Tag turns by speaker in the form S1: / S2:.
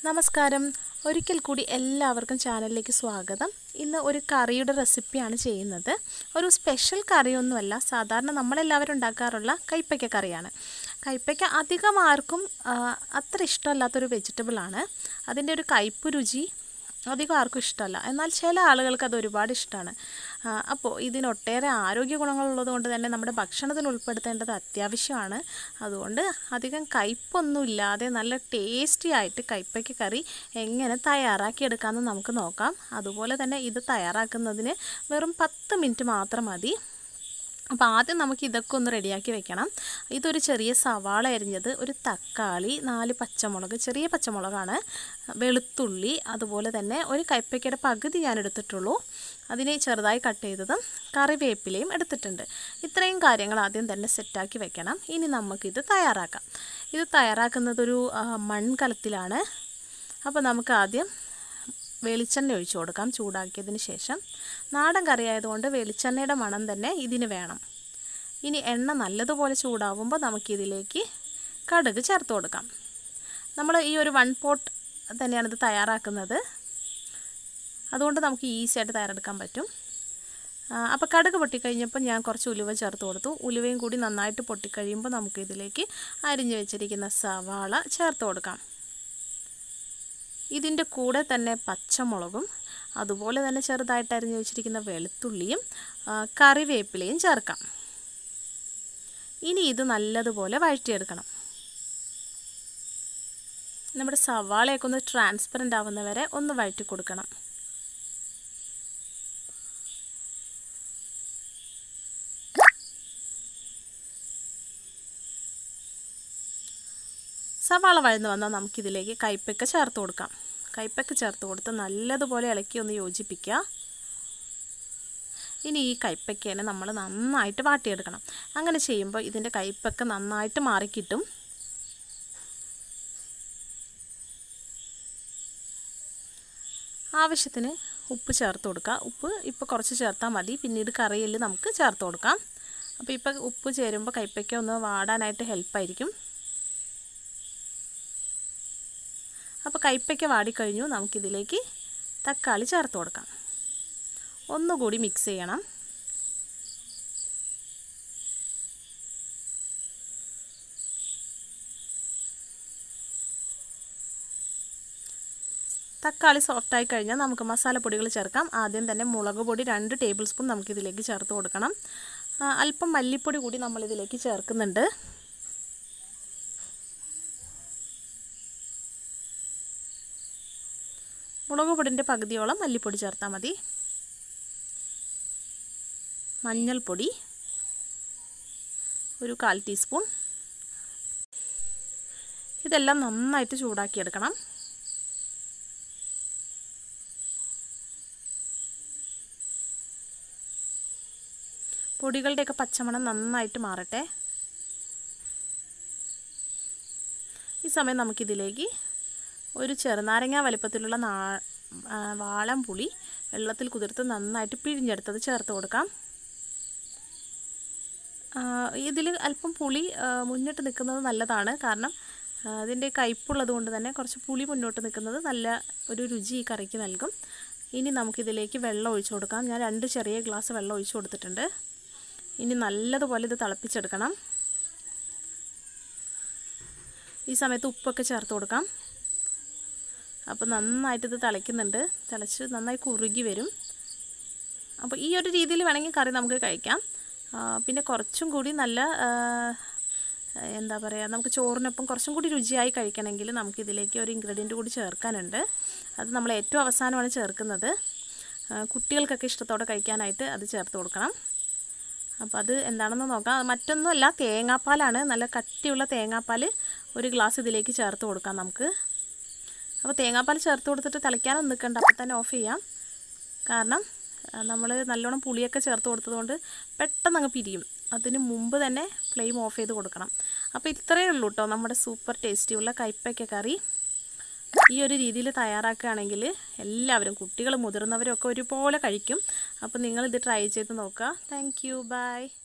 S1: നമസ്കാരം ഒരിക്കൽ കൂടി എല്ലാവർക്കും ചാനലിലേക്ക് സ്വാഗതം ഇന്ന് ഒരു കറിയുടെ റെസിപ്പിയാണ് ചെയ്യുന്നത് ഒരു സ്പെഷ്യൽ കറിയൊന്നുമല്ല സാധാരണ നമ്മളെല്ലാവരും ഉണ്ടാക്കാറുള്ള കൈപ്പയ്ക്ക കറിയാണ് കൈപ്പയ്ക്ക അധികം ആർക്കും ആ, അത്ര ഇഷ്ടമല്ലാത്തൊരു വെജിറ്റബിളാണ് അതിൻ്റെ ഒരു കയ്പ്പ് രുചി അധികം ആർക്കും ഇഷ്ടമല്ല എന്നാൽ ചില ആളുകൾക്ക് അത് ഒരുപാട് ഇഷ്ടമാണ് അപ്പോൾ ഇതിന് ഒട്ടേറെ ആരോഗ്യ ഗുണങ്ങളുള്ളത് കൊണ്ട് തന്നെ നമ്മുടെ ഭക്ഷണത്തിൽ ഉൾപ്പെടുത്തേണ്ടത് അത്യാവശ്യമാണ് അതുകൊണ്ട് അധികം കയ്പൊന്നും ഇല്ലാതെ നല്ല ടേസ്റ്റി ആയിട്ട് കയ്പ്പയ്ക്ക കറി എങ്ങനെ തയ്യാറാക്കിയെടുക്കാമെന്ന് നമുക്ക് നോക്കാം അതുപോലെ തന്നെ ഇത് തയ്യാറാക്കുന്നതിന് വെറും പത്ത് മിനിറ്റ് മാത്രം മതി അപ്പോൾ ആദ്യം നമുക്ക് ഇതൊക്കെ ഒന്ന് റെഡിയാക്കി വെക്കണം ഇതൊരു ചെറിയ സവാള അരിഞ്ഞത് ഒരു തക്കാളി നാല് പച്ചമുളക് ചെറിയ പച്ചമുളകാണ് വെളുത്തുള്ളി അതുപോലെ തന്നെ ഒരു കൈപ്പയ്ക്കയുടെ പകുതി ഞാൻ എടുത്തിട്ടുള്ളൂ അതിനെ ചെറുതായി കട്ട് ചെയ്തതും കറിവേപ്പിലയും എടുത്തിട്ടുണ്ട് ഇത്രയും കാര്യങ്ങൾ ആദ്യം തന്നെ സെറ്റാക്കി വെക്കണം ഇനി നമുക്കിത് തയ്യാറാക്കാം ഇത് തയ്യാറാക്കുന്നതൊരു ആ, മൺകലത്തിലാണ് അപ്പോൾ നമുക്ക് ആദ്യം വെളിച്ചെണ്ണ ഒഴിച്ചു കൊടുക്കാം ചൂടാക്കിയതിന് ശേഷം നാടൻ കറി ആയതുകൊണ്ട് വെളിച്ചെണ്ണയുടെ മണം തന്നെ ഇതിന് വേണം ഇനി എണ്ണ നല്ലതുപോലെ ചൂടാവുമ്പോൾ നമുക്കിതിലേക്ക് കടുക് ചേർത്ത് കൊടുക്കാം നമ്മൾ ഈ ഒരു വൺ പോട്ട് തന്നെയാണ് ഇത് തയ്യാറാക്കുന്നത് അതുകൊണ്ട് നമുക്ക് ഈസി ആയിട്ട് തയ്യാറെടുക്കാൻ പറ്റും അപ്പോൾ കടുക് പൊട്ടിക്കഴിഞ്ഞപ്പോൾ ഞാൻ കുറച്ച് ഉലുവ ചേർത്ത് കൊടുത്തു ഉലുവയും കൂടി നന്നായിട്ട് പൊട്ടിക്കഴിയുമ്പോൾ നമുക്കിതിലേക്ക് അരിഞ്ഞു വെച്ചിരിക്കുന്ന സവാള ചേർത്ത് കൊടുക്കാം ഇതിൻ്റെ കൂടെ തന്നെ പച്ചമുളകും അതുപോലെ തന്നെ ചെറുതായിട്ട് അരിഞ്ഞു വെച്ചിരിക്കുന്ന വെളുത്തുള്ളിയും ആ, കറിവേപ്പിലയും ചേർക്കാം ഇനി ഇത് നല്ലതുപോലെ വഴറ്റിയെടുക്കണം നമ്മുടെ സവാളയൊക്കെ ഒന്ന് ട്രാൻസ്പെറൻ്റ് ആവുന്നവരെ ഒന്ന് വഴറ്റി കൊടുക്കണം സവാള വഴന്ന് വന്നാൽ നമുക്കിതിലേക്ക് കൈപ്പക്ക ചേർത്ത് കൊടുക്കാം കൈപ്പക്ക ചേർത്ത് കൊടുത്ത് നല്ലതുപോലെ ഇളക്കി ഒന്ന് യോജിപ്പിക്കുക ഇനി ഈ കൈപ്പക്കേനെ നമ്മൾ നന്നായിട്ട് വാട്ടിയെടുക്കണം അങ്ങനെ ചെയ്യുമ്പോൾ ഇതിൻ്റെ കൈപ്പക്ക നന്നായിട്ട് മാറിക്കിട്ടും ആവശ്യത്തിന് ഉപ്പ് ചേർത്ത് കൊടുക്കുക ഉപ്പ് ഇപ്പോൾ കുറച്ച് ചേർത്താൽ മതി പിന്നീട് കറിയിൽ നമുക്ക് ചേർത്ത് കൊടുക്കാം അപ്പോൾ ഇപ്പോൾ ഉപ്പ് ചേരുമ്പോൾ കൈപ്പയ്ക്ക ഒന്ന് വാടാനായിട്ട് ഹെൽപ്പായിരിക്കും അപ്പോൾ കൈപ്പയ്ക്ക വാടിക്കഴിഞ്ഞു നമുക്കിതിലേക്ക് തക്കാളി ചേർത്ത് കൊടുക്കാം ഒന്നുകൂടി മിക്സ് ചെയ്യണം തക്കാളി സോഫ്റ്റായി കഴിഞ്ഞാൽ നമുക്ക് മസാലപ്പൊടികൾ ചേർക്കാം ആദ്യം തന്നെ മുളക് പൊടി രണ്ട് ടേബിൾ സ്പൂൺ നമുക്കിതിലേക്ക് ചേർത്ത് കൊടുക്കണം ആ, അല്പം മല്ലിപ്പൊടി കൂടി നമ്മളിതിലേക്ക് ചേർക്കുന്നുണ്ട് മുളക് പൊടിൻ്റെ പകുതിയോളം മല്ലിപ്പൊടി ചേർത്താൽ മതി മഞ്ഞൾപ്പൊടി ഒരു കാൽ ടീസ്പൂൺ ഇതെല്ലാം നന്നായിട്ട് ചൂടാക്കിയെടുക്കണം പൊടികളുടെയൊക്കെ പച്ചമണം നന്നായിട്ട് മാറട്ടെ ഈ സമയം നമുക്കിതിലേക്ക് ഒരു ചെറുനാരങ്ങ വലിപ്പത്തിലുള്ള നാ ആ, വാളം പുളി വെള്ളത്തിൽ കുതിർത്ത് നന്നായിട്ട് പിഴിഞ്ഞെടുത്തത് ചേർത്ത് കൊടുക്കാം ഇതിൽ അല്പം പുളി ആ, മുന്നിട്ട് നിൽക്കുന്നത് നല്ലതാണ് കാരണം ആ, അതിൻ്റെ കയ്പുള്ളത് കൊണ്ട് തന്നെ കുറച്ച് പുളി മുന്നോട്ട് നിൽക്കുന്നത് നല്ല ഒരു രുചി ഈ കറിക്ക് നൽകും ഇനി നമുക്കിതിലേക്ക് വെള്ളം ഒഴിച്ചു കൊടുക്കാം ഞാൻ രണ്ട് ചെറിയ ഗ്ലാസ് വെള്ളം ഒഴിച്ചു കൊടുത്തിട്ടുണ്ട് ഇനി നല്ലതുപോലെ ഇത് തിളപ്പിച്ചെടുക്കണം ഈ സമയത്ത് ഉപ്പൊക്കെ ചേർത്ത് കൊടുക്കാം അപ്പോൾ നന്നായിട്ട് ഇത് തിളയ്ക്കുന്നുണ്ട് തിളച്ച് നന്നായി കുറുകി വരും അപ്പോൾ ഈ ഒരു രീതിയിൽ വേണമെങ്കിൽ കറി നമുക്ക് കഴിക്കാം ആ, പിന്നെ കുറച്ചും കൂടി നല്ല ആ, എന്താ പറയുക നമുക്ക് ചോറിനൊപ്പം കുറച്ചും കൂടി രുചിയായി കഴിക്കണമെങ്കിൽ നമുക്കിതിലേക്ക് ഒരു ഇൻഗ്രീഡിയൻറ്റ് കൂടി ചേർക്കാനുണ്ട് അത് നമ്മൾ ഏറ്റവും അവസാനമാണ് ചേർക്കുന്നത് ആ, കുട്ടികൾക്കൊക്കെ ഇഷ്ടത്തോടെ കഴിക്കാനായിട്ട് അത് ചേർത്ത് കൊടുക്കണം അപ്പോൾ അത് എന്താണെന്ന് നോക്കാം മറ്റൊന്നുമല്ല തേങ്ങാപ്പാലാണ് നല്ല കട്ടിയുള്ള തേങ്ങാപ്പാൽ ഒരു ഗ്ലാസ് ഇതിലേക്ക് ചേർത്ത് കൊടുക്കാം നമുക്ക് അപ്പോൾ തേങ്ങാപ്പാൽ ചേർത്ത് കൊടുത്തിട്ട് തിളയ്ക്കാനൊന്നും നിൽക്കണ്ട അപ്പോൾ തന്നെ ഓഫ് ചെയ്യാം കാരണം നമ്മൾ നല്ലോണം പുളിയൊക്കെ ചേർത്ത് കൊടുത്തതുകൊണ്ട് പെട്ടെന്ന് അങ്ങ് പിരിയും അതിന് മുമ്പ് തന്നെ ഫ്ലെയിം ഓഫ് ചെയ്ത് കൊടുക്കണം അപ്പോൾ ഇത്രയേ ഉള്ളൂ കേട്ടോ നമ്മുടെ സൂപ്പർ ടേസ്റ്റിയുള്ള കൈപ്പയ്ക്ക കറി ഈ ഒരു രീതിയിൽ തയ്യാറാക്കുകയാണെങ്കിൽ എല്ലാവരും കുട്ടികൾ മുതിർന്നവരും ഒക്കെ ഒരുപോലെ കഴിക്കും അപ്പോൾ നിങ്ങളിത് ട്രൈ ചെയ്ത് നോക്കുക താങ്ക് യു ബൈ